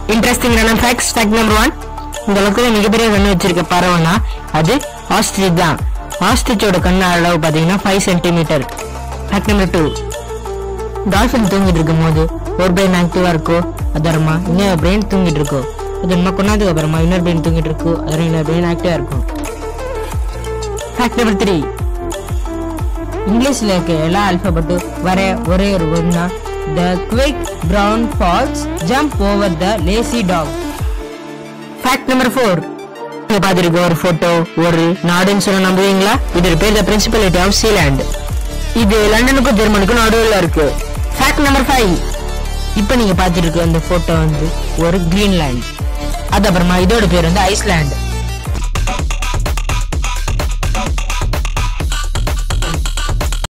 இன்ட்ரெஸ்டிங்கான facts fact number one இந்த உலகத்துல மிகப்பெரிய கண்ணு வச்சிருக்க பறவைனா அது ஆஸ்ட்ரிச் தான் ஆஸ்ட்ரிச்சோட கண்ணு அளவு பாத்தீங்கன்னா five centimetre fact number two dolphin தூங்கிட்டு இருக்கும் போது ஒரு பிரெயின் ஆக்டிவா இருக்கோ அதரமா இன்னொரு பிரெயின் தூங்கிட்டு இருக்கோ அது நம்ம கொண்டாதுக்கு அப்புறமா இன்னொரு பிரெயின் தூங்கிட்டு இருக்கோ அதோட இன்னொரு பிரெயின் ஆக்டிவா இருக்கும் ஃபேக்ட் நம்பர் த்ரீ இங்கிலீஷ்ல இருக்க எல்லா ஆல்பபெட்டும் வர ஒரே ஒரு word தான் the quick brown fox jump over the lazy dog fact number four நீங்க பார்த்திருக்க ஒரு போட்டோ ஒரு நாடுன்னு சொல்ல நம்புவீங்களா இதோட பேர் த பிரின்சிபலிட்டி ஆஃப் சீலாண்ட் இது லண்டனுக்கும் ஜெர்மனுக்கும் நடுவில் இருக்கு ஃபேக்ட் நம்பர் ஃபைவ் இப்போ நீங்க பார்த்துருக்க அந்த போட்டோ வந்து ஒரு கிரீன்லாண்ட் அது அப்புறமா இதோட பேர் வந்து ஐஸ்லாண்ட்